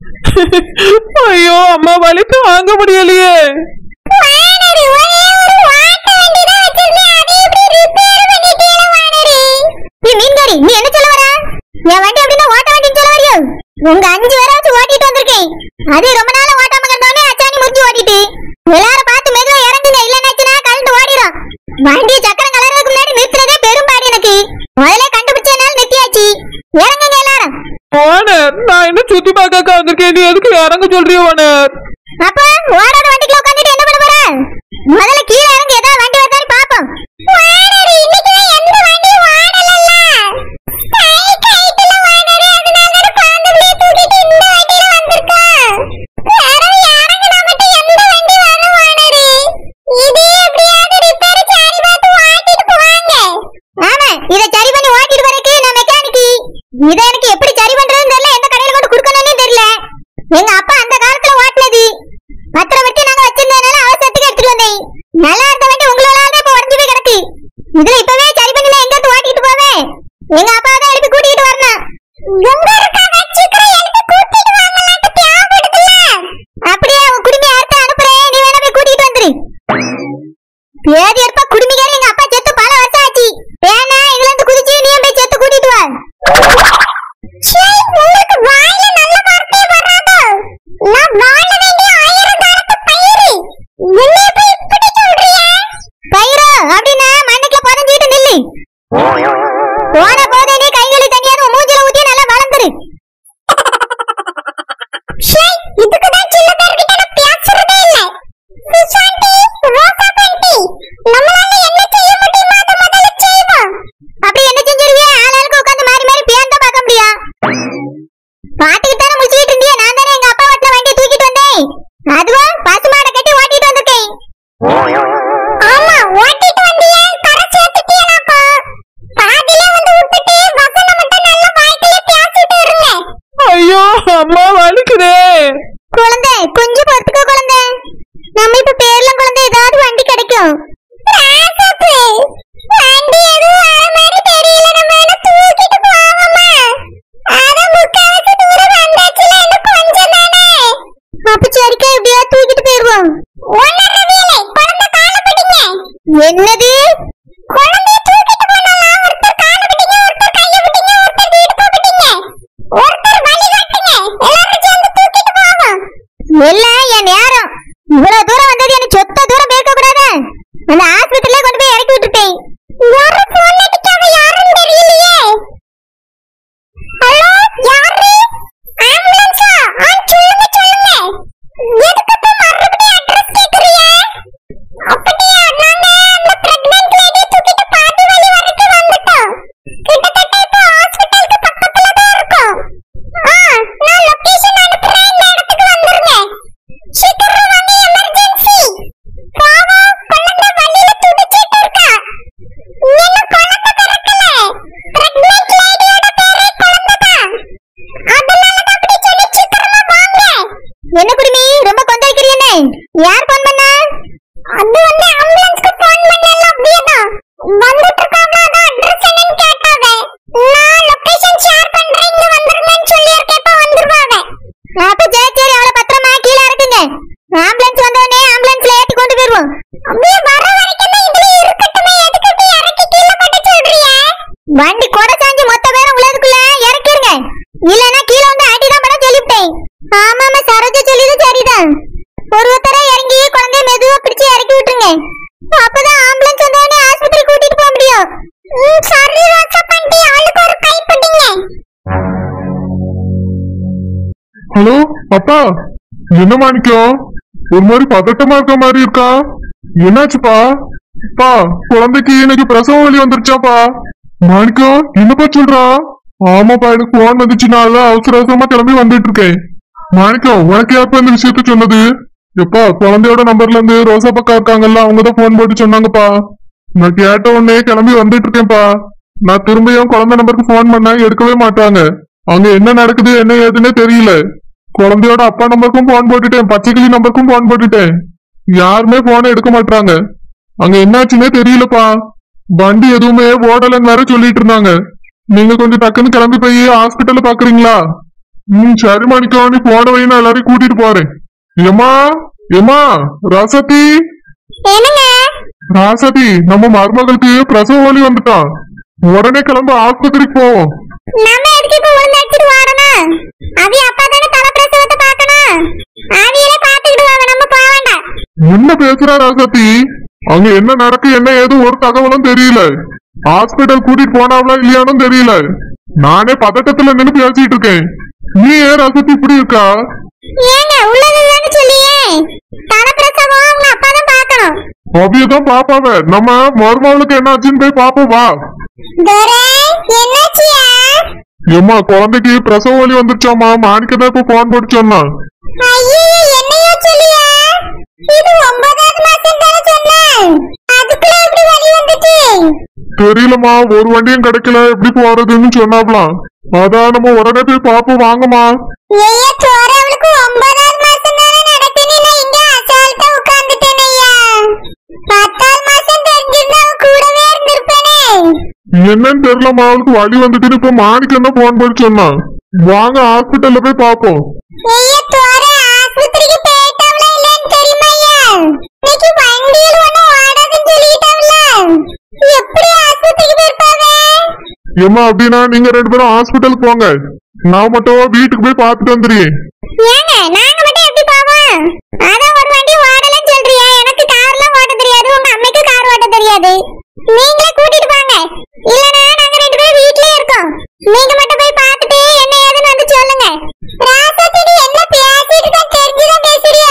ஐயோ அம்மா வலி தாங்க முடியலையே வானரு, ஒரே ஒரு வாட்ட வண்டி தான் வச்சிருந்தேன். அதை எப்படி repair பண்ணிட்டீல, வானரு? ஏய், மீன்காரி, நீ என்ன சொல்ல வர? என் வண்டி எப்படின்னா ஓட்ட வண்டின்னு சொல்ல வரிയോ? உங்க அஞ்சு பேரை வச்சு ஓட்டிட்டு வந்திருக்கேன் அது ரொம்ப நாளா ஓட்டாம கிடந்தோடனே அச்சாணி முறிஞ்சு ஓட்டிட்டு எல்லாரும் பார்த்து மெதுவா இறங்குங்க இல்லைன்னாச்சுன்னா கழண்டு ஓடிடும் வண்டியை சக்கரம் கலர்றதுக்கு முன்னாடி நிறுத்துறதே பெரும்பாடு எனக்கு முதல்ல கண்டுபிடிச்சதுனால நிறுத்தியாச்சு இறங்குங்க எல்லாரும் ஓனர் நான் என்ன சுத்தி பார்க்க வந்திருக்கேன் நீ எதுக்கு இறங்க சொல்றிய ஓனர் அப்ப ஓடாத வண்டிக்குள்ள உட்கார்ந்துட்டு என்ன பண்ண போற முதல்ல கீழே இறங்கி ஏதாவது வண்டி வருதான்னு பாப்போம் வாடரி இன்னைக்கு எந்த வண்டியும் ஓடலல்ல கை கைத்துல வாடரி அதனால பாந்தம்லே தூக்கிட்டு இந்த வண்டியில வந்திருக்கோம் யாரும் இறங்குனா மட்டும் எந்த வண்டி வரும் வாடரி இது எப்படியாவது ரிப்பேர் சரி பார்த்து ஓட்டிட்டு போவாங்க ஆமா இத சரி பண்ணி ஓட்டிட்டு வரக்கு நான் மெக்கானிக்கி இத எனக்கு எப்படி சரி பண்றதுன்னு தெரியல எந்த கடையில கொண்டு கொடுக்கணும்னு தெரியல எங்க அப்பா அந்த காலத்துல ஓட்டுனது பத்திரப்படுத்தி நாங்க வச்சிருந்ததுனால அவசரத்துக்கு எடுத்துட்டு வந்தேன் நல்லா இருந்த வண்டி உங்களால தான் இப்ப உடஞ்சு போய் கிடக்கு இதுல இப்பவே சரி பண்ணல எங்க இருந்து ஓட்டிட்டு போவேன் எங்க அப்பா தான் எழுப்பி கூட்டிட்டு வரணும் எங்க இருக்காங்க சீக்கிரம் எழுப்பி கூட்டிட்டு வாங்கலாம்னு தேவைப்படுதுல அப்படியே உன் குடுமி அறுத்து அனுப்புறேன் நீ வேணா போய் கூட்டிட்டு வந்துரு பேதி எடுப்பா குடுமிக்காரி எங்க அப்பா செத்து பல வருஷம் ஆச்சு வேணா இதுல இருந்து குதிச்சு நீ போய் செத்து கூட்டிட்டு வா சரி, உங்களுக்கு வாயில நல்ல வார்த்தை வராதோ? நான் வாழ வேண்டிய ஆயிரம் காலத்து பயிரு. என்னைய போய் இப்படி சொல்றியே? பயிரோ, அப்படின்னா மண்ணுக்குள்ள புதைஞ்சுக்கிட்டு நில்லு. போன போதே நீ கை கழுவி தண்ணியாவது உன் மூஞ்சில ஊத்தி நல்லா வளர்ந்துரு. சரி, இதுக்குதான் சின்ன பேர்கிட்ட நான் பேசுறதே இல்ல. விசாண்டி, ரோசா பண்டி, நம்மளால என்ன செய்ய முடியுமோ அதை முதல்ல செய்வோம். அப்படி என்ன செஞ்சிருவியே ஆளாளுக்கு உட்கார்ந்து மாறி மாறி பேந்த பார்க்க முடியும் பாட்டுக்கு தானே முடிச்சுக்கிட்டு இருந்தியே நான் தானே எங்க அப்பா ஓட்டுன வண்டியை தூக்கிட்டு வந்தேன் அதுவும் பசு மாடை கட்டி ஓட்டிட்டு வந்திருக்கேன் ஆமா ஓட்டிட்டு வந்தியே கரை சேர்த்துட்டியனாக்கா பாதியிலே வந்து விட்டுட்டு வசனம் மட்டும் நல்ல வாய்க்கிலே பேசிட்டு இருங்க ஐயோ அம்மா வலிக்குதே குழந்தை கொஞ்சம் பொறுத்துக்க குழந்தை நம்ம இப்ப பேர்லாம் குழந்தை ஏதாவது வண்டி கிடைக்கும் ராசாப்பு வண்டி எதுவும் வர மாதிரி தெரியல நம்ம என்ன தூக்கிட்டு போவோமா அத முக்காவாசி தூரம் வந்தாச்சுல இன்னும் கொஞ்சம் தானே அப்ப சரிக்கா எப்படியா தூக்கிட்டு போயிருவோம் ஒன்னரை வீலை குழந்தை கால பிடிங்க என்னது குழந்தைய தூக்கிட்டு போனாலாம் ஒருத்தர் கால பிடிங்க ஒருத்தர் கைய பிடிங்க ஒருத்தர் இடுப்பு பிடிங்க ஒருத்தர் வழி காட்டுங்க எல்லாரும் சேர்ந்து தூக்கிட்டு போவோம் எல்லாம் என் நேரம் இவ்வளவு தூரம் வந்தது எனக்கு சொத்த தூரம் போயிருக்க கூடாது அந்த ஆஸ்பத்திரியில கொண்டு போய் இறக்கி விட்டுட்டேன் யாரும் போன் அடிக்காம யாரும் தெரியலையே ஹலோ யாரு ஆம்புலன்ஸா ஆ சொல்லுங்க சொல்லுங்க எதுக்கு இப்ப மறுபடியும் அட்ரஸ் கேக்குறீங்க அப்படியா நாங்க அந்த பிரெக்னன்ட் லேடி தூக்கிட்டு பாதி வழி வரைக்கும் வந்துட்டோம் கிட்டத்தட்ட இப்போ ஹாஸ்பிடலுக்கு பக்கத்துல தான் இருக்கோம் ஆ நான் லொகேஷன் அனுப்புறேன் இந்த இடத்துக்கு வந்துருங்க சீக்கிரம் வாங்க எமர்ஜென்சி பாவம் குழந்தை வழியில துடிச்சிட்டு இருக்கா இன்னும் குழந்தை பிறக்கல பிரெக்னன்ட் லேடியோட பேரே குழந்தை தான் அதனால தான் அப்படி சொல்லி சீக்கிரமா வாங்க என்ன குடுமி ரொம்ப கொந்தளிக்கிறீனே யார் போன் பண்ணா அது வந்து ஆம்புலன்ஸ்க்கு போன் பண்ணல அப்படியேதான் வந்துட்டு இருக்காங்க அதான் அட்ரஸ் என்னன்னு கேட்டாங்க நான் லொகேஷன் ஷேர் பண்றேன் இங்க வந்துருங்கன்னு சொல்லி இருக்கேப்ப வந்துருவாங்க அப்ப சரி சரி அவளை பத்திரமா கீழே இறக்குங்க ஆம்புலன்ஸ் வந்தோடனே ஆம்புலன்ஸ்ல ஏத்தி கொண்டு போயிருவோம் அப்படியே வர வரைக்கும் தான் இதுல இருக்கட்டுமே எதுக்கு இப்படி இறக்கி கீழே போட்டு சொல்றிய வண்டி கூட சாஞ்சு மொத்த பேரும் உள்ளதுக்குள்ள இறக்கிருங்க இல்லனா கீழே வந்து அடிதான் பண்ண சொல்லிவிட்டேன் ஆமாமா சரோஜா சொல்லியது சரிதான் ஒரு ஒருத்தரா இறங்கி குழந்தைய மெதுவா பிடிச்சு இறக்கி விட்டுருங்க அப்பதான் ஆம்புலன்ஸ் வந்தோடனே ஆஸ்பத்திரி கூட்டிட்டு போக முடியும் ம், சரி ரோசா பண்டி ஆளுக்கு ஒரு கை பிடிங்க ஹலோ அப்பா என்ன மாணிக்கம் ஒரு மாதிரி பதட்டமா இருக்க மாதிரி இருக்கா என்னாச்சுப்பா பா குழந்தைக்கு இன்னைக்கு பிரசவ வலி வந்துருச்சாப்பா மாணிக்கம் என்னப்பா சொல்றா ஆமாப்பா எனக்கு போன் வந்துச்சு நான் அதான் அவசர அவசரமா கிளம்பி வந்துட்டு இருக்கேன் மாணிக்கம் உனக்கு யாருப்பா இந்த விஷயத்த சொன்னது எப்பா குழந்தையோட நம்பர்ல இருந்து ரோசா பக்கா இருக்காங்கல்ல அவங்க தான் போன் போட்டு சொன்னாங்கப்பா நான் கேட்ட உடனே கிளம்பி வந்துட்டு இருக்கேன்ப்பா நான் திரும்பியும் குழந்தை நம்பருக்கு போன் பண்ணா எடுக்கவே மாட்டாங்க அங்க என்ன நடக்குது என்ன ஏதுன்னே தெரியல குழந்தையோட அப்பா நம்பருக்கும் போன் போட்டுட்டேன் பச்சைக்கிளி நம்பருக்கும் போன் போட்டுட்டேன் யாருமே போனை எடுக்க மாட்டாங்க அங்க என்னாச்சுன்னே தெரியலப்பா வண்டி எதுவுமே ஓடலன்னு வேற சொல்லிட்டு இருந்தாங்க நீங்க கொஞ்சம் டக்குன்னு கிளம்பி போய் ஹாஸ்பிட்டல்ல பாக்குறீங்களா ம் சரி மாணிக்கம் நீ போன வை நான் எல்லாரையும் கூட்டிட்டு போறேன் ஏமா ஏமா ராசதி என்னங்க ராசதி நம்ம மருமகளுக்கு பிரசவ வலி வந்துட்டான் உடனே கிளம்ப ஆஸ்பத்திரிக்கு போவோம் நம்ம எதுக்கு இப்ப உளுந்து அடிச்சிட்டு வாடணும் அவி அப்பா தானே தலை பிரசவத்தை பார்க்கணும் அவியலே பார்த்துக்கிடுவாங்க நம்ம போக வேண்டாம் என்ன பேசுற ராசதி அங்க என்ன நடக்கு என்ன ஏது ஒரு தகவலும் தெரியல ஹாஸ்பிட்டல் கூட்டிட்டு போனாவளா இல்லையானும் தெரியல நானே பதட்டத்துல நின்னு பேசிட்டு இருக்கேன் நீ ஏன் ரசதி இப்படி இருக்கா ஏங்க உள்ளதுதான்னு சொல்லியே தலை பிரசவம் உங்க அப்பா தான் பார்க்கணும் அவியதான் பாப்பாவ நம்ம மருமகளுக்கு என்ன ஆச்சுன்னு போய் பாப்போம் வா துரை என்னாச்சியா ஏம்மா குழந்தைக்கு பிரசவ வலி வந்துருச்சாமா மாணிக்க தான் இப்ப போன் போட்டு சொன்னான் ஐயே என்னையோ சொல்லியா இது ஒன்பதாவது மாசம் தானே சொன்னேன் அதுக்குள்ள எப்படி வலி வந்துச்சு தெரியலம்மா ஒரு வண்டியும் கிடைக்கல எப்படி போறதுன்னு சொன்னாப்லாம் அதான் நம்ம உடனே போய் பாப்போம் வாங்கம்மா ஐயா சோற அவளுக்கு ஒன்பதாவது மாசம் தானே நடக்குன்னு நான் இங்க அசால்ட்டா உட்கார்ந்துட்டேன் ஐயா பத்தாவது மாசம் தெரிஞ்சிருந்தா அவ கூடவே இருந்திருப்பேனே என்னன்னு தெரியலம்மா அவளுக்கு வலி வந்துட்டுன்னு இப்ப மாணிக்கம் தான் போன் போட்டு சொன்னான் வாங்க ஹாஸ்பிட்டல்ல போய் பாப்போம் ஐயா சோற ஆஸ்பத்திரிக்கு போயிட்டாவளா இல்லன்னு தெரியுமா ஐயா இன்னைக்கு வண்டியில் ஒண்ணும் ஓடாதுன்னு சொல்லிட்டாவல எப்படி ஆஸ்பத்திரிக்கு போயிருப்பாவே ஏம்மா அப்படின்னா நீங்க ரெண்டு பேரும் ஹாஸ்பிட்டலுக்கு போங்க நான் மட்டும் வீட்டுக்கு போய் பார்த்துட்டு வந்துடுறேன் ஏங்க நாங்க மட்டும் எப்படி போவோம் அதான் ஒரு வண்டி ஓடலன்னு சொல்றியா எனக்கு கார்லாம் ஓட்ட தெரியாது உங்க அம்மைக்கு கார் ஓட்ட தெரியாது நீங்களே கூட்டிட்டு போங்க இல்லனா நாங்க ரெண்டு பேரும் வீட்லயே இருக்கோம் நீங்க மட்டும் போய் பார்த்துட்டு என்ன ஏதுன்னு வந்து சொல்லுங்க ராசாத்திடி என்ன பேசிட்டு தான் தெரிஞ்சுதான் பேசுறியா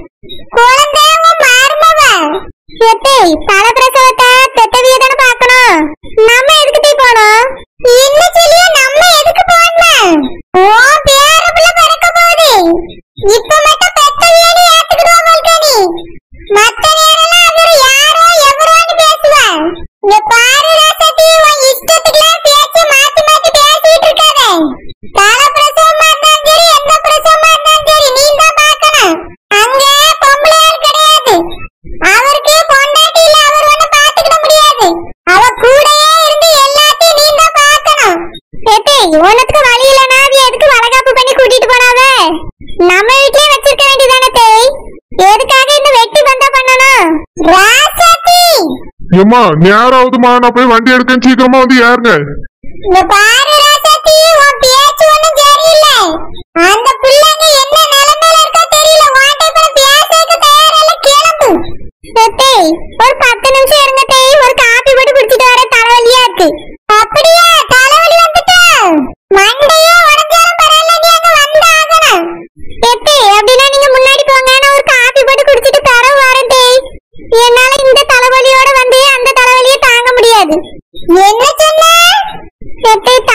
குழந்தை உன் மருமவ எத்தே தல பிரசவத்தை பெத்தவிய தானே பார்க்கணும் நம்ம எதுக்கு போய் போனோம் என்ன சொல்லியா நம்ம எதுக்கு போனோம் ஓ பேரப்புல பிறக்க போகுது இப்ப மட்டும் பெத்தவியனு ஏத்துக்கிடுவாங்க நீ மத்த நேரம்லாம் அவர் யாரோ எவரோன்னு பேசுவா இங்க பாரு ராசத்தி உன் இஷ்டத்துக்குலாம் பேச்சு மாத்தி மாத்தி பேசிட்டு இருக்காதே தல பிரசவமா இருந்தாலும் சரி எந்த பிரசவமா இருந்தாலும் சரி நீ தான் பார்க்கணும் அங்க பொம்பளை ஆள் கிடையாது அவருக்கு பொண்டாட்டி இல்ல அவர் ஒண்ணு பாத்துக்கிட முடியாது அவ கூடயே இருந்து எல்லாத்தையும் நீ தான் பார்க்கணும் ஏத்தே உனக்கு வழி இல்லனா அவ எதுக்கு வளகாப்பு பண்ணி கூட்டிட்டு போனாவே நம்ம வீட்லயே வச்சிருக்க வேண்டியதானே தேய் எதுக்காக இந்த வெட்டி பந்தா பண்ணணும் ராசாத்தி ஏம்மா நேரம் ஆகுதுமா நான் போய் வண்டி எடுக்கேன் சீக்கிரமா வந்து ஏறுங்க இந்த பாரு ராசாத்தி உன் பேச்சு ஒண்ணும் சரியில்லை அந்த பிள்ளைங்க என்ன நிலைமையில இருக்கா தெரியல வாட்டை கூட பேசறதுக்கு தயாரில்ல கிளம்பு தேய் ஒரு பத்து நிமிஷம் இருங்க தேய் ஒரு காபி போட்டு குடிச்சிட்டு வர தலைவலியா இருக்கு அப்படியா தலைவலி வந்துட்டா மண்டையே உடஞ்சாலும் பரவாயில்ல நீ அங்க வந்தாகணும் எப்பே அப்படின்னா நீங்க முன்னாடி போங்க நான் ஒரு காபி போட்டு குடிச்சிட்டு தரவு வரேன் தேய் என்னால இந்த தலைவலியோட வந்து அந்த தலைவலியை தாங்க முடியாது என்ன சொன்ன எப்பே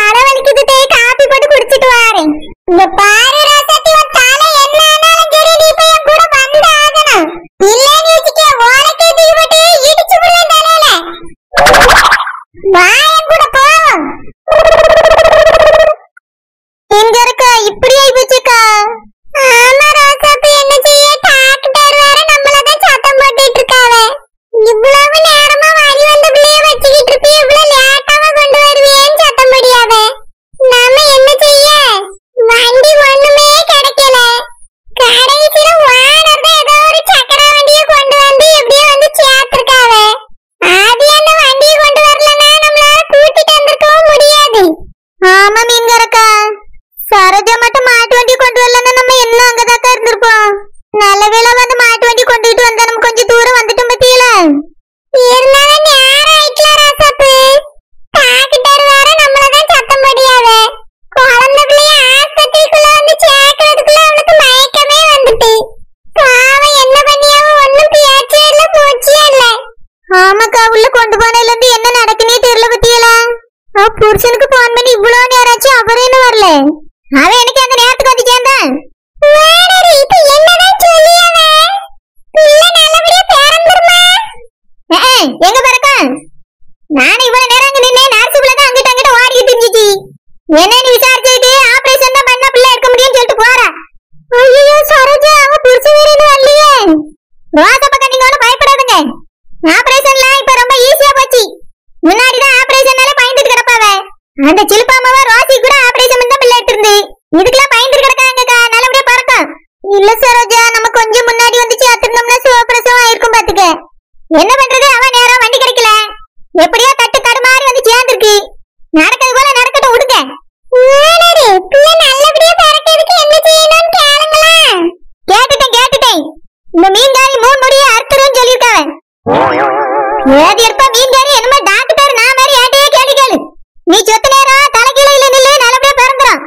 இல்ல சரோஜா நம்ம கொஞ்சம் முன்னாடி வந்து சேர்த்திருந்தோம்னா சுவப்பிரசவம் ஆயிருக்கும் பாத்துக்க என்ன பண்றது அவன் நேரம் வண்டி கிடைக்கல எப்படியோ தட்டு தடுமாறி வந்து சேர்ந்திருக்கு நடக்கிறது போல நடக்கட்டும் விடுங்க பிள்ளை நல்லபடியா பிறக்கிறதுக்கு என்ன செய்யணும்னு கேளுங்களேன் கேட்டுட்டேன் கேட்டுட்டேன் இந்த மீன்காரி மூணு முடிய அறுத்துருன்னு சொல்லியிருக்காவன் ஏது இருப்பா மீன்காரி என்னமோ டாக்டர் நான் மாதிரி ஏட்டையே கேள்வி கேளு நீ சொத்து நேரம் தலைகீழ இல்ல நில்லு நல்லபடியா பிறந்துரும்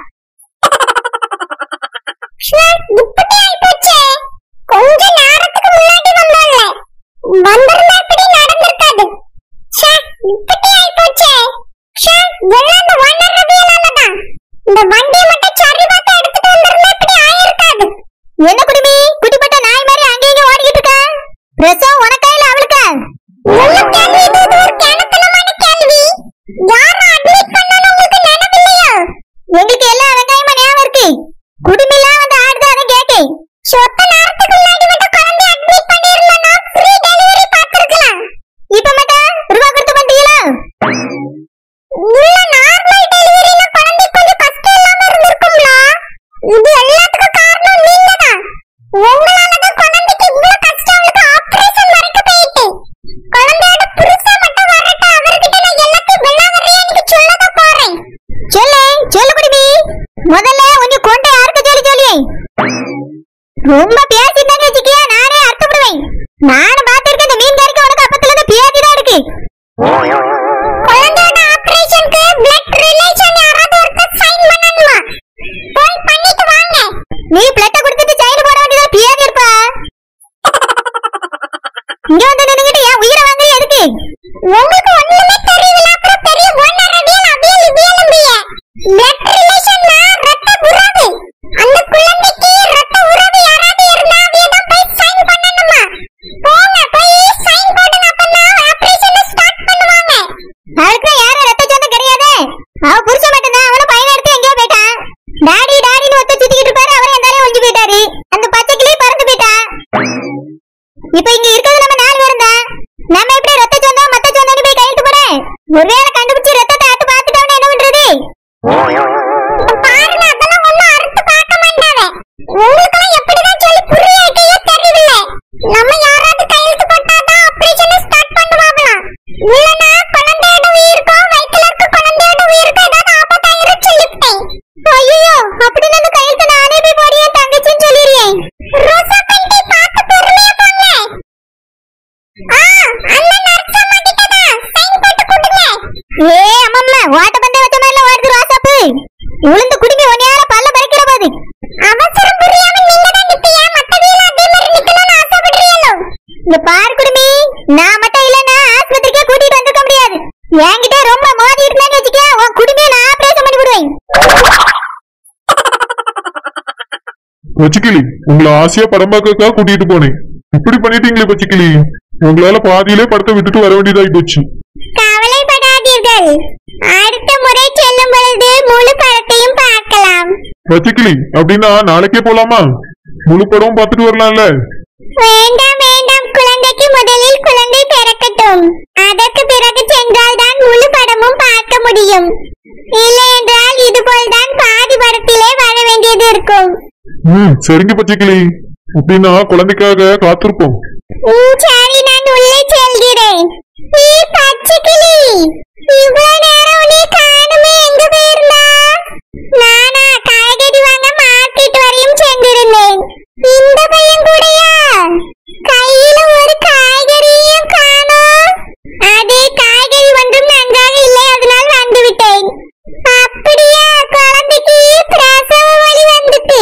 இப்படி ஆயிப்போச்சே கொஞ்ச நேரத்துக்கு முன்னாடி வந்தோம்ல வந்திருந்தா இப்படி நடந்திருக்காது ச்சே இப்படி ஆயிப்போச்சே ச்சே எல்லாம் இந்த ஓனர் ரவியனாலதான் இந்த வண்டியை மட்டும் சரி பார்த்து எடுத்துட்டு வந்திருந்தா இப்படி ஆயிருக்காது என்ன குடுமி குடிப்பட்ட நாய் மாதிரி அங்க இங்க ஓடிக்கிட்டு இருக்க பிரசவம் உனக்கா இல்ல அவளுக்கா உள்ள கேள்வி இது இது ஒரு கிணத்தனமான கேள்வி யாரும் அட்மிட் பண்ணணும் உங்களுக்கு நினைப்பில்லையோ எங்களுக்கு எல்லா வெங்காயமும் ஞாபகம் இருக்கு குடுமிலாம் வந்து ஆடுது அதை கேட்டேன் சொத்த நேரத்துக்கு முன்னாடி மட்டும் குழந்தை அட்மிட் பண்ணிருந்தா ஃப்ரீ டெலிவரி பார்த்திருக்கலாம் இப்ப மட்டும் ரூபா கொடுத்து பண்றீங்களா இல்ல நார்மல் டெலிவரினா குழந்தை கொஞ்சம் கஷ்டம் இல்லாம இருந்திருக்கும்ல இது எல்லாத்துக்கும் காரணம் நீங்க தான் உங்களால தான் குழந்தைக்கு இவ்வளவு கஷ்டம் அவளுக்கு ஆபரேஷன் வரைக்கும் போயிட்டு குழந்தையோட புருஷன் மட்டும் வரட்டும் அவர்கிட்ட நான் எல்லாத்தையும் விளாவறியா எனக்கு சொல்லதான் போறேன் சொல்லு சொல்லு குடிமி முதல்ல உன்னை கொண்டு யாருக்கு சொல்லி சொல்லி ரொம்ப பேசிட்டாங்க வச்சுக்கியா நானே அர்த்தம் விடுவேன் நானும் பார்த்திருக்கேன் இந்த மீன்காரிக்கு உனக்கு அப்பத்துல இருந்து பேசி தான் இருக்கு குழந்தையோட ஆபரேஷனுக்கு பிளட் ரிலேஷன் யாராவது ஒருத்தர் சைன் பண்ணணுமா போய் பண்ணிட்டு வாங்க நீ பிளட்ட கொடுத்துட்டு சைன் போட வேண்டியதா பியாதி இருப்பா இங்க வந்து நின்னுகிட்டு என் உயிரை வாங்குறீ எதுக்கு உங்களுக்கு ஒண்ணுமே தெரியல அப்புறம் பெரிய ஓனர் ரவியல் அவியல் இவியல் பிய பிளட் ரிலேஷன்னா ரத்த உறவு அந்த குழந்தைக்கு ரத்த உறவு யாராவது இருந்தா அவிய தான் போய் சைன் பண்ணணுமா போங்க போய் சைன் போடுங்க அப்பதான் ஆபரேஷன் ஸ்டார்ட் பண்ணுவாங்க அவளுக்கு யாரும் ரத்த சொந்தம் கிடையாது அவ புருஷன் மட்டும்தான் அவன பையன் எடுத்து எங்கேயோ போயிட்டான் டாடி டாடின்னு ஒத்த சுத்திக்கிட்டு இருப்பாரு அவரே எந்தாலே ஒளிஞ்சு போயிட்டாரு அந்த பச்சை கிளி பறந்து போயிட்டா இப்ப இங்க இருக்கிறது நம்ம நாலு பேரும் தான் நம்ம எப்படி ரத்த சொந்தம் மத்த சொந்தம்னு போய் கையெழுத்து போட ஒருவேளை கண்டுபிடிச்சு ரத்தத்தை அட்டு பார்த்துட்டோம்னா என்ன பண்றது பாருங்க அதெல்லாம் ஒண்ணும் அறுத்து பார்க்க மாட்டாவே உங்களுக்கெல்லாம் எப்படிதான் சொல்லி புரிய வைக்கையோ தெரியல நம்ம யாராவது கையெழுத்து போட்டாதான் ஆபரேஷன் ஸ்டார்ட் பண்ணுவாங்களாம் இல்லனா குழந்தையோட உயிருக்கும் வயித்துல இருக்க குழந்தையோட உயிருக்கும் ஏதாவது ஆபத்தாயிரும் சொல்லிவிட்டேன் ஐயோ அப்படின்னு அந்த கையெழுத்து நானே போய் போடி என் தங்கச்சின்னு சொல்லிடுறேன் ரோசா கண்டி பார்த்து பொறுமையா போங்க ஆ அண்ணன் நர்ஸா மாட்டிட்டதா சைன் போட்டு கொடுங்க ஏ அம்மம்மா ஓட்ட பந்தய வச்ச மாதிரில ஓடுது ரோசாப்பு உளுந்து குடுமி ஒன்னையால பல்ல பறிக்கிற போது அவசரம் புரியாம நீங்க தான் நிப்பியா மத்தவீல அதே மாதிரி நிக்கணும்னு ஆசைப்படுறீங்களோ இந்த பார் குடுமி நான் மட்டும் இல்லனா ஆஸ்பத்திரிக்கே கூட்டிட்டு வந்திருக்க முடியாது என்கிட்ட ரொம்ப மோதி இருந்தான்னு வச்சுக்க உன் குடுமையை நான் ஆபரேஷன் பண்ணி விடுவேன் பச்சைக்கிளி உங்களை ஆசையா படம் பார்க்கறதுக்காக கூட்டிட்டு போனேன் இப்படி பண்ணிட்டீங்களே பச்சைக்கிளி உங்களால பாதியிலே படத்தை விட்டுட்டு வர வேண்டியதாகி போச்சு கவலைப்படாதீர்கள் அடுத்த முறை செல்லும் பொழுது முழு படத்தையும் பார்க்கலாம் பச்சைக்கிளி அப்படின்னா நாளைக்கே போலாமா முழு படமும் பார்த்துட்டு வரலாம்ல வேண்டாம் வேண்டாம் குழந்தைக்கு முதலில் குழந்தை பிறக்கட்டும் அதற்கு பிறகு சென்றால் தான் முழு படமும் பார்க்க முடியும் இல்லை என்றால் இதுபோல்தான் பாதி படத்திலே வர வேண்டியது இருக்கும் ம் சரிங்க பச்சைக்கிளி அப்படின்னா குழந்தைக்காக காத்திருப்போம் ம், சரி நான் உள்ளே செல்கிறேன் நீ பச்சை கிளி இவ்வளவு நேரம் உன்னை காணுமே எங்க போயிருந்தா நானா காய்கறி வாங்க மார்க்கெட் வரையும் சென்றிருந்தேன் இந்த பையன் கூடயா கையில ஒரு காய்கறியும் காணோம் அது காய்கறி ஒன்றும் நன்றாக இல்லை அதனால் வந்து விட்டேன் அப்படியா குழந்தைக்கு பிரசவ வலி வந்துட்டு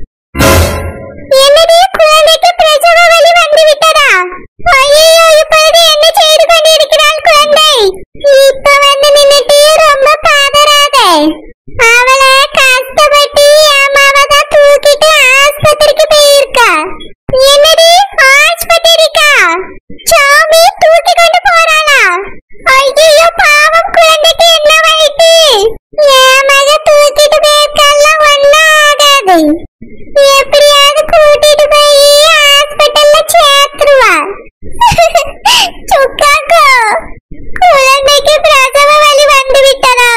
என்னடி குழந்தைக்கு பிரசவ வலி வந்து விட்டதா ஐயோ இப்பொழுது என்ன செய்து கொண்டிருக்கிறாள் குழந்தை இப்ப வந்து நின்னுட்டு ரொம்ப பதறாத அவளை கஷ்டப்பட்டு அம்மாவை தான் தூக்கிட்டு ஆஸ்பத்திரிக்கு போயிருக்கா என்னடி ஆஸ்பத்திரிக்கா சாமி தூக்கி கொண்டு போறாளா ஐயோ பாவம் குழந்தைக்கு என்ன வயிற்று என் மக தூக்கிட்டு போயிருக்கெல்லாம் ஒன்னும் ஆகாது எப்படியாவது கூட்டிட்டு போய் ஹாஸ்பிட்டல்ல சேர்த்துருவா சுக்காக்கோ குழந்தைக்கு பிரசவ வலி வந்து விட்டதா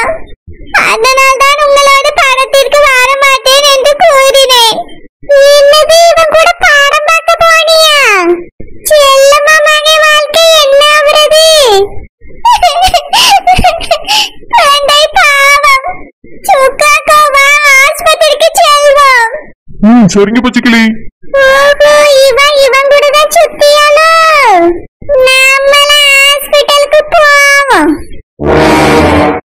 அதனால் தான் உங்களோட படத்திற்கு வர மாட்டேன் என்று கூறினேன் என்னது இவ ம் சரிங்க பச்சைக்கிளி ஓஹோ இவன் இவன்